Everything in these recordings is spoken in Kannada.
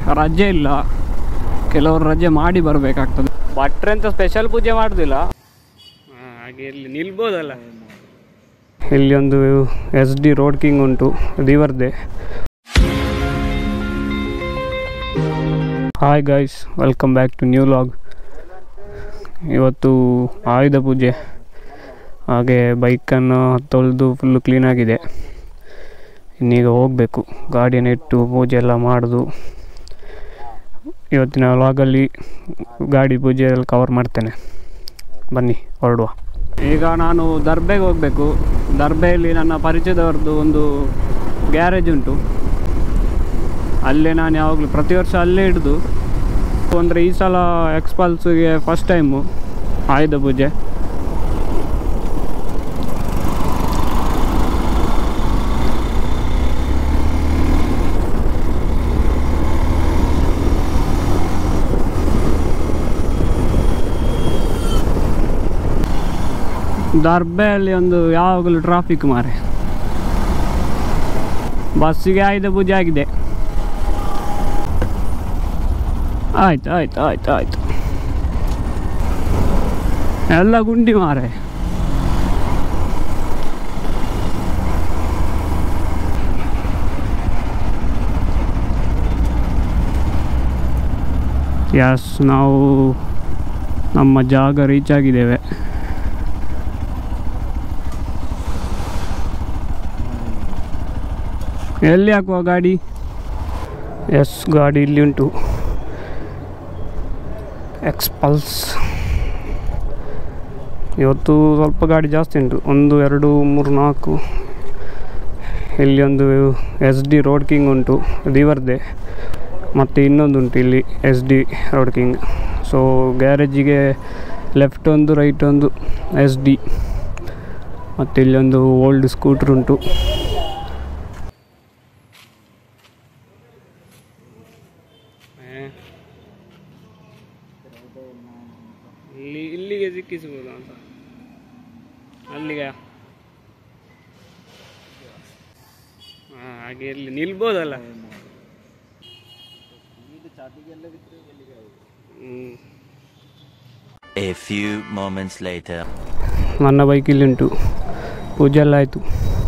ರಜೆ ಇಲ್ಲ ಕೆಲವರು ರಜೆ ಮಾಡಿ ಬರಬೇಕಾಗ್ತದೆ ಭಟ್ರೆ ಅಂತ ಸ್ಪೆಷಲ್ ಪೂಜೆ ಮಾಡೋದಿಲ್ಲ ಹಾಗೆ ಇಲ್ಲಿ ನಿಲ್ಬೋದಲ್ಲ ಇಲ್ಲಿ ಒಂದು ಎಸ್ ಡಿ ರೋಡ್ ಕಿಂಗ್ ಉಂಟು ದಿವರ್ದೆ hi guys welcome back to new vlog ಇವತ್ತು ಆಯುಧ ಪೂಜೆ ಹಾಗೆ ಬೈಕನ್ನು ತೊಳೆದು ಫುಲ್ಲು ಕ್ಲೀನಾಗಿದೆ ಇನ್ನೀಗ ಹೋಗಬೇಕು ಗಾಡಿಯನ್ನು ಇಟ್ಟು ಪೂಜೆ ಎಲ್ಲ ಮಾಡೋದು ಇವತ್ತಿನ ವ್ಲಾಗಲ್ಲಿ ಗಾಡಿ ಪೂಜೆ ಎಲ್ಲ ಕವರ್ ಮಾಡ್ತೇನೆ ಬನ್ನಿ ಹೊರಡುವ ಈಗ ನಾನು ದರ್ಬೆಗೆ ಹೋಗಬೇಕು ದರ್ಬೆಯಲ್ಲಿ ನನ್ನ ಪರಿಚಯದವ್ರದ್ದು ಒಂದು ಗ್ಯಾರೇಜ್ ಉಂಟು ಅಲ್ಲೇ ನಾನು ಯಾವಾಗಲೂ ಪ್ರತಿ ವರ್ಷ ಅಲ್ಲೇ ಹಿಡಿದು ಅಂದರೆ ಈ ಸಲ ಎಕ್ಸ್ಪಲ್ಸ್ಗೆ ಫಸ್ಟ್ ಟೈಮು ಆಯುಧ ಪೂಜೆ ದರ್ಬೆಯಲ್ಲಿ ಒಂದು ಯಾವಾಗಲೂ ಟ್ರಾಫಿಕ್ ಮಾರೆ ಬಸ್ಸಿಗೆ ಆಯುಧ ಪೂಜೆ ಆಗಿದೆ ಆಯ್ತು ಆಯ್ತು ಆಯ್ತು ಆಯ್ತು ಎಲ್ಲ ಗುಂಡಿ ಮಾರೆ ಯಸ್ ನಾವು ನಮ್ಮ ಜಾಗ ರೀಚ್ ಆಗಿದ್ದೇವೆ ಎಲ್ಲಿ ಹಾಕುವ ಗಾಡಿ ಎಸ್ ಗಾಡಿ ಇಲ್ಲಿ ಉಂಟು ಎಕ್ಸ್ಪಲ್ಸ್ ಇವತ್ತು ಸ್ವಲ್ಪ ಗಾಡಿ ಜಾಸ್ತಿ ಉಂಟು ಒಂದು ಎರಡು ಮೂರು ನಾಲ್ಕು ಇಲ್ಲಿ ಒಂದು ಎಸ್ ಡಿ ರೋಡ್ ಕಿಂಗ್ ಉಂಟು ದಿವರ್ದೆ ಮತ್ತು ಇನ್ನೊಂದು ಉಂಟು ಇಲ್ಲಿ S D road king so ಗ್ಯಾರೇಜಿಗೆ ಲೆಫ್ಟ್ ಒಂದು ರೈಟ್ ಒಂದು ಎಸ್ ಡಿ ಮತ್ತು ಇಲ್ಲಿ ಒಂದು ಓಲ್ಡ್ ಸ್ಕೂಟ್ರ್ ಉಂಟು ಇಲ್ಲಿ ಇಲ್ಲಿಗೆ ಸಿಕ್ಕಿಸ್ಬೋದು ಅಂತ ಅಲ್ಲಿಗೆ ಹಾಂ ಹಾಗೆ ಇಲ್ಲಿ ನಿಲ್ಬೋದಲ್ಲ ಹ್ಞೂ A few moments later. ನನ್ನ ಬೈಕ್ ಇಲ್ಲಿ ಉಂಟು ಪೂಜೆ ಎಲ್ಲ ಆಯಿತು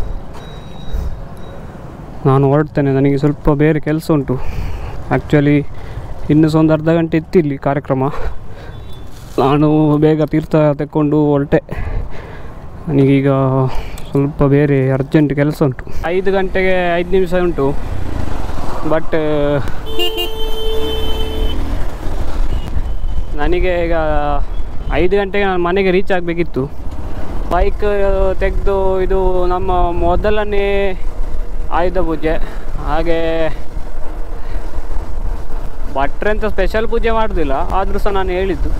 ನಾನು ಹೊರಡ್ತೇನೆ ನನಗೆ ಸ್ವಲ್ಪ ಬೇರೆ ಕೆಲಸ ಉಂಟು ಆ್ಯಕ್ಚುಲಿ ಇನ್ನೂ ಸಹ ಒಂದು ಅರ್ಧ ಗಂಟೆ ಇತ್ತು ಇಲ್ಲಿ ಕಾರ್ಯಕ್ರಮ ನಾನು ಬೇಗ ತೀರ್ಥ ತೆಕ್ಕೊಂಡು ಹೊರಟೆ ನನಗೀಗ ಸ್ವಲ್ಪ ಬೇರೆ ಅರ್ಜೆಂಟ್ ಕೆಲಸ ಉಂಟು ಐದು ಗಂಟೆಗೆ ಐದು ನಿಮಿಷ ಉಂಟು ಬಟ್ ನನಗೆ ಈಗ ಐದು ಗಂಟೆಗೆ ನಾನು ಮನೆಗೆ ರೀಚ್ ಆಗಬೇಕಿತ್ತು ಬೈಕ್ ತೆಗೆದು ಇದು ನಮ್ಮ ಮೊದಲನೇ ಆಯುಧ ಪೂಜೆ ಹಾಗೆ ಭಟ್ರೆ ಅಂತ ಸ್ಪೆಷಲ್ ಪೂಜೆ ಮಾಡೋದಿಲ್ಲ ಆದರೂ ಸಹ ನಾನು ಹೇಳಿದ್ದು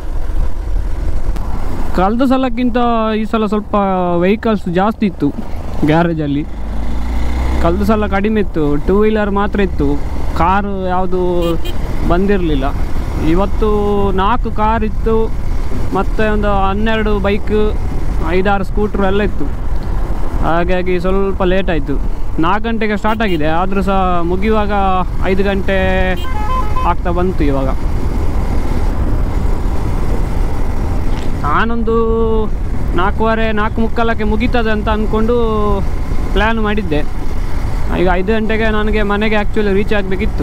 ಕಳೆದ ಸಲಕ್ಕಿಂತ ಈ ಸಲ ಸ್ವಲ್ಪ ವೆಹಿಕಲ್ಸ್ ಜಾಸ್ತಿ ಇತ್ತು ಗ್ಯಾರೇಜಲ್ಲಿ ಕಳೆದ ಸಲ ಕಡಿಮೆ ಇತ್ತು ಟೂ ವೀಲರ್ ಮಾತ್ರ ಇತ್ತು ಕಾರು ಯಾವುದು ಬಂದಿರಲಿಲ್ಲ ಇವತ್ತು ನಾಲ್ಕು ಕಾರ್ ಇತ್ತು ಮತ್ತು ಒಂದು ಹನ್ನೆರಡು ಬೈಕ್ ಐದಾರು ಸ್ಕೂಟ್ರು ಎಲ್ಲ ಇತ್ತು ಹಾಗಾಗಿ ಸ್ವಲ್ಪ ಲೇಟ್ ಆಯಿತು ನಾಲ್ಕು ಗಂಟೆಗೆ ಸ್ಟಾರ್ಟ್ ಆಗಿದೆ ಆದರೂ ಸಹ ಮುಗಿಯುವಾಗ ಐದು ಗಂಟೆ ಆಗ್ತಾ ಬಂತು ಇವಾಗ ನಾನೊಂದು ನಾಲ್ಕೂವರೆ ನಾಲ್ಕು ಮುಕ್ಕಾಲಕ್ಕೆ ಮುಗೀತದೆ ಅಂತ ಅಂದ್ಕೊಂಡು ಪ್ಲ್ಯಾನ್ ಮಾಡಿದ್ದೆ ಈಗ ಐದು ಗಂಟೆಗೆ ನನಗೆ ಮನೆಗೆ ಆ್ಯಕ್ಚುಲಿ ರೀಚ್ ಆಗಬೇಕಿತ್ತು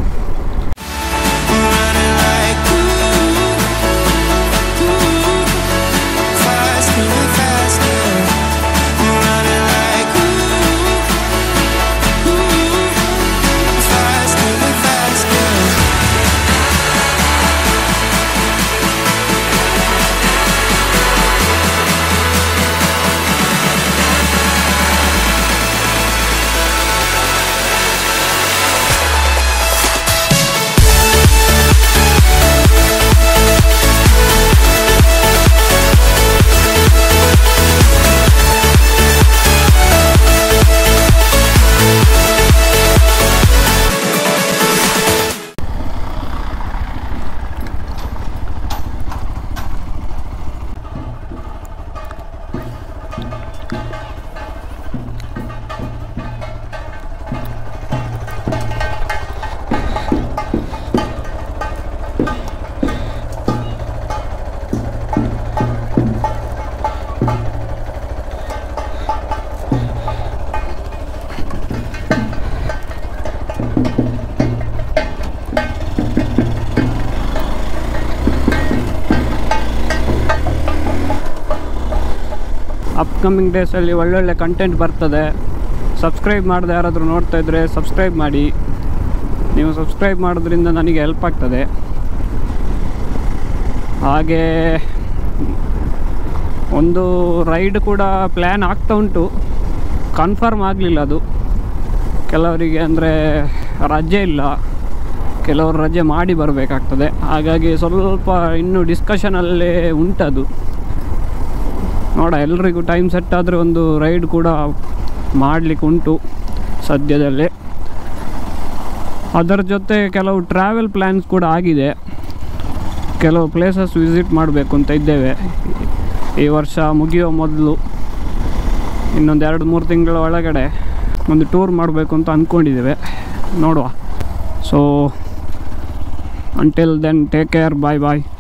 Faster, ಅಪ್ಕಮಿಂಗ್ ಡೇಸಲ್ಲಿ ಒಳ್ಳೊಳ್ಳೆ ಕಂಟೆಂಟ್ ಬರ್ತದೆ ಸಬ್ಸ್ಕ್ರೈಬ್ ಮಾಡದೆ ಯಾರಾದರೂ ನೋಡ್ತಾ ಇದ್ದರೆ ಸಬ್ಸ್ಕ್ರೈಬ್ ಮಾಡಿ ನೀವು ಸಬ್ಸ್ಕ್ರೈಬ್ ಮಾಡೋದ್ರಿಂದ ನನಗೆ ಹೆಲ್ಪ್ ಆಗ್ತದೆ ಹಾಗೆ ಒಂದು ರೈಡ್ ಕೂಡ ಪ್ಲ್ಯಾನ್ ಆಗ್ತಾ ಉಂಟು ಕನ್ಫರ್ಮ್ ಆಗಲಿಲ್ಲ ಅದು ಕೆಲವರಿಗೆ ಅಂದರೆ ರಜೆ ಇಲ್ಲ ಕೆಲವರು ರಜೆ ಮಾಡಿ ಬರಬೇಕಾಗ್ತದೆ ಹಾಗಾಗಿ ಸ್ವಲ್ಪ ಇನ್ನೂ ಡಿಸ್ಕಷನಲ್ಲೇ ಉಂಟದು ನೋಡ ಎಲ್ರಿಗೂ ಟೈಮ್ ಸೆಟ್ ಆದರೆ ಒಂದು ರೈಡ್ ಕೂಡ ಮಾಡಲಿಕ್ಕೆ ಉಂಟು ಸದ್ಯದಲ್ಲೇ ಅದರ ಜೊತೆ ಕೆಲವು ಟ್ರಾವೆಲ್ ಪ್ಲ್ಯಾನ್ಸ್ ಕೂಡ ಆಗಿದೆ ಕೆಲವು ಪ್ಲೇಸಸ್ ವಿಸಿಟ್ ಮಾಡಬೇಕು ಅಂತ ಇದ್ದೇವೆ ಈ ವರ್ಷ ಮುಗಿಯೋ ಮೊದಲು ಇನ್ನೊಂದು ಎರಡು ಮೂರು ತಿಂಗಳ ಒಳಗಡೆ ಒಂದು ಟೂರ್ ಮಾಡಬೇಕು ಅಂತ ಅಂದ್ಕೊಂಡಿದ್ದೇವೆ ನೋಡುವ so until then take care bye ಬಾಯ್